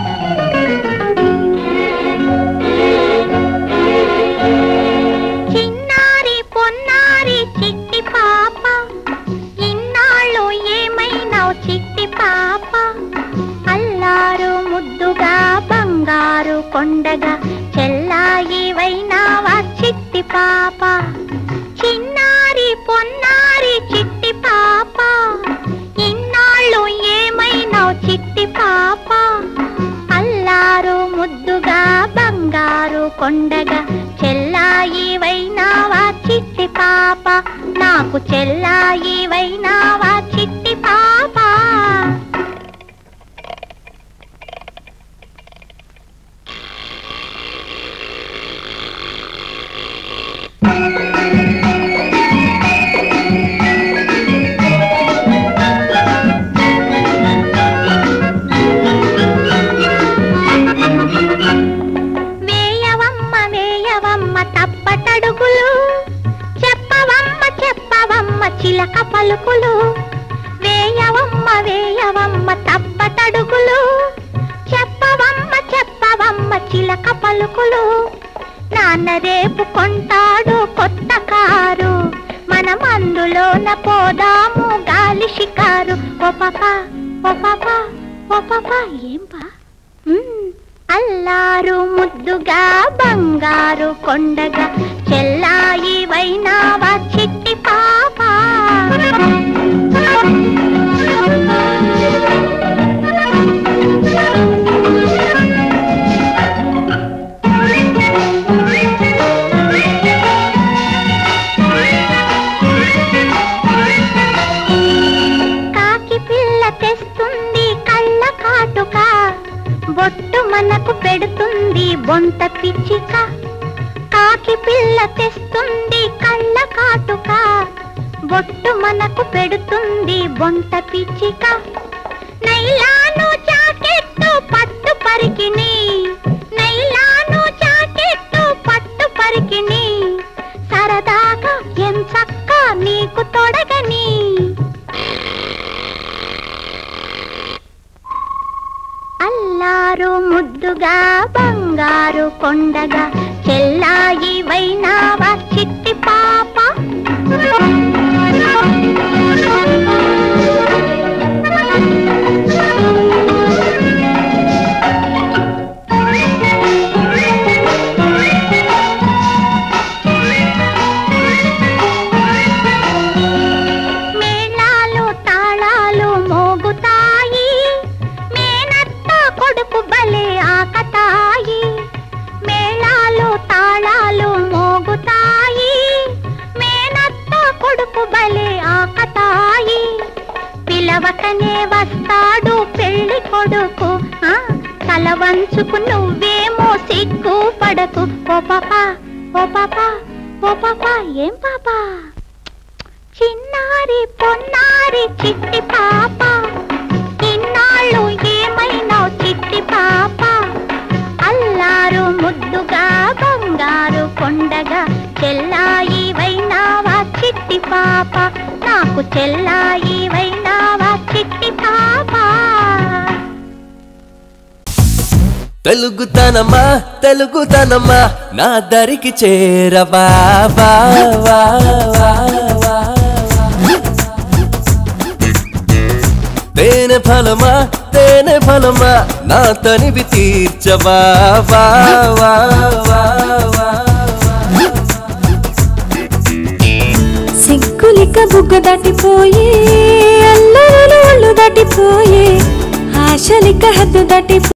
చిన్నారి పొన్నారి చిట్టి పాప ఇన్నాళ్ళు ఏమైనావు చిట్టి పాప అల్లారు ముద్దుగా బంగారు కొండగా చెల్లాయి వైనావా చిట్టి పాప చిన్నారి పొన్నారి చిట్టి పాప ఇన్నాళ్ళు ఏమైనావు చిట్టి పాప అల్లారు ముద్దుగా బంగారు కొండగా చెల్లాయి వైనావా చిట్టి పాప నాకు చెల్లాయి వైనావా చిట్టి పాప వేయవమ్మ వేయవమ్మ తప్పటడుగులు చెప్పవమ్మ చెప్పవమ్మ చిలక పలుకులు వేయవమ్మ వేయవమ్మ తప్పటడుగులు చెప్పవమ్మ చెప్పవమ్మ చిలక పలుకులు నాన్న రేపు కొంటాడు కొత్త కారు మనం అందులోన పోదాము గాలి షికారు ఓ పాప ఓ పాప ఓ పాప ఏం పా మ్మ్. అల్లారు ముద్దుగా బంగారు కొండగా చెల్లాయి వైనావా చిట్టి పాప కాకి పిల్ల తెస్తుంది కళ్ళ కాటుక బొట్టు మనకు పెడుతుంది బొంత పిచ్చిక కాకి పిల్ల తెస్తుంది కళ్ళ కాటుక బొట్టు మనకు పెడుతుంది బొంత పిచ్చిక నైలాను జాకెట్టు పట్టు పరికిని నైలాను జాకెట్టు పట్టు పరికిని సరదాగా ఎంచక్క నీకు తొడగని అల్లారు ముద్దుగా బంగారు కొండగా చెల్లాయి వైనావా చిట్టి పాప మేళాలు తాళాలు మోగుతాయి మేనత్త కొడుకు భలే ఆకతాయి మేళాలు తాళాలు మోగుతాయి మేనత్త కొడుకు భలే ఆకతాయి పిలవకనే వస్తాడు పెళ్లి కొడుకు ఆ, తల వంచుకు నువ్వేమో సిగ్గు పడకు ఓ పాప ఓ పాప ఓ పాప ఏం పాపా చిన్నారి పొన్నారి చిట్టి పాప ఇన్నాళ్ళు ఏమైనావు చిట్టి పాప అల్లారు ముద్దుగా బంగారు కొండగా చెల్లాయి వైనావా చిట్టి పాప నాకు చెల్లాయి వైనావా చిట్టి పాప తెలుగుతనమా తెలుగుతనమా నా దరికి చేరవా వా, వా, వా, వా. తేనె ఫలమా తేనె ఫలమా నా తనివి తీర్చవా వా, వా, వా, వా. సిగ్గులిక బుగ్గ దాటిపోయే అల్లరలు ఒళ్ళు దాటిపోయే ఆశలిక హద్దు దాటి